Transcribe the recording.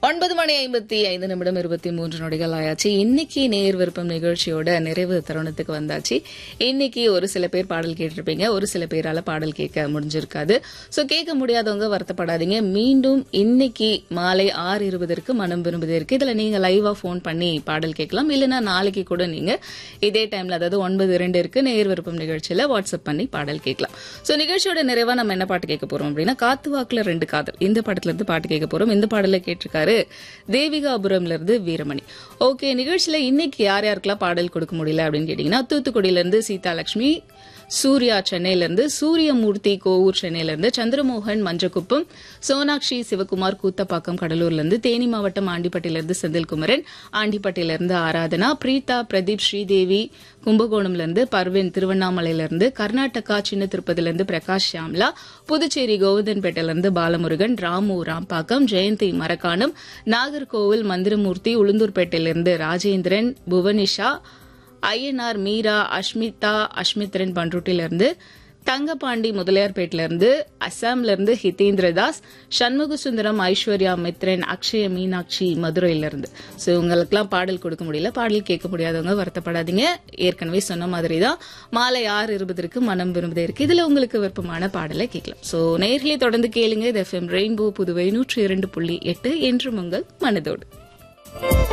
ஒன்பது மணி ஐம்பத்தி ஐந்து நிமிடம் இருபத்தி மூன்று நொடிகள் ஆயாச்சு இன்னைக்கு நேர் விருப்பம் நிகழ்ச்சியோட நிறைவு தருணத்துக்கு வந்தாச்சு இன்னைக்கு ஒரு சில பேர் பாடல் கேட்டிருப்பீங்க ஒரு சில பேரால பாடல் கேட்க முடிஞ்சிருக்காது சோ கேட்க முடியாதவங்க வருத்தப்படாதீங்க மீண்டும் இன்னைக்கு மாலை ஆறு இருபதற்கு மனம் விரும்புதே இருக்கு இதுல நீங்க லைவா போன் பண்ணி பாடல் கேட்கலாம் இல்லைன்னா நாளைக்கு கூட நீங்க இதே டைம்ல அதாவது ஒன்பது இரண்டு இருக்கு நேர் விருப்பம் நிகழ்ச்சியில வாட்ஸ்அப் பண்ணி பாடல் கேட்கலாம் சோ நிகழ்ச்சியோட நிறைவா நம்ம என்ன பாட்டு கேட்க போறோம் அப்படின்னா காத்து வாக்குல ரெண்டு காதல் இந்த படத்துல இருந்து பாட்டு கேட்க போறோம் இந்த பாடல கேட்டிருக்காரு தேவிகாபுரம்ல இருந்து வீரமணி ஓகே நிகழ்ச்சியில இன்னைக்கு யார் யாருக்கெல்லாம் பாடல் கொடுக்க முடியல அப்படின்னு கேட்டீங்கன்னா தூத்துக்குடியில இருந்து சீதாலட்சுமி சூர்யா சென்னையில இருந்து சூரியமூர்த்தி கோவூர் சென்னையில இருந்து சந்திரமோகன் மஞ்சக்குப்பம் சோனாக்ஷி சிவகுமார் கூத்தப்பாக்கம் கடலூர்ல இருந்து தேனி மாவட்டம் ஆண்டிப்பட்டியில இருந்து செந்தில்குமரன் ஆண்டிப்பட்டியில இருந்து ஆராதனா பிரீதா பிரதீப் ஸ்ரீதேவி கும்பகோணம்ல இருந்து பர்வீன் திருவண்ணாமலையில இருந்து கர்நாடகா சின்ன திருப்பதில இருந்து பிரகாஷ் ஷியாம்லா புதுச்சேரி கோவிந்தன்பேட்டையில இருந்து பாலமுருகன் ராமு ராம்பாக்கம் ஜெயந்தி மரக்காணம் நாகர்கோவில் மந்திரமூர்த்தி உளுந்தூர்பேட்டையில இருந்து ராஜேந்திரன் புவனிஷா ஐஎன்ஆர் மீரா அஷ்மிதா அஷ்மித்ரன் பண்ருட்டில இருந்து தங்கபாண்டி முதலியார்பேட்டில இருந்து அசாம்ல இருந்து ஹிதேந்திர தாஸ் சண்முக சுந்தரம் ஐஸ்வர்யா மித்ரன் அக்ஷய மீனாட்சி மதுரையில இருந்து சோ இவங்களுக்குலாம் பாடல் கொடுக்க முடியல பாடல் கேட்க முடியாதவங்க வருத்தப்படாதீங்க ஏற்கனவே சொன்ன மாதிரி தான் மாலை ஆறு இருபதற்கு மனம் விரும்புதே இருக்கு இதுல உங்களுக்கு விருப்பமான பாடலை கேட்கலாம் சோ நேர்களே தொடர்ந்து கேளுங்க இது எஃப்எம் ரெயின்போ புதுவை நூற்றி இரண்டு புள்ளி எட்டு என்று உங்கள் மனதோடு